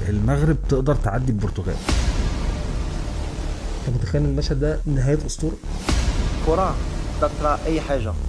المغرب تقدر تعدي البرتغال انت متخيل المشهد ده نهايه اسطوره كرة تقدر ترى اي حاجه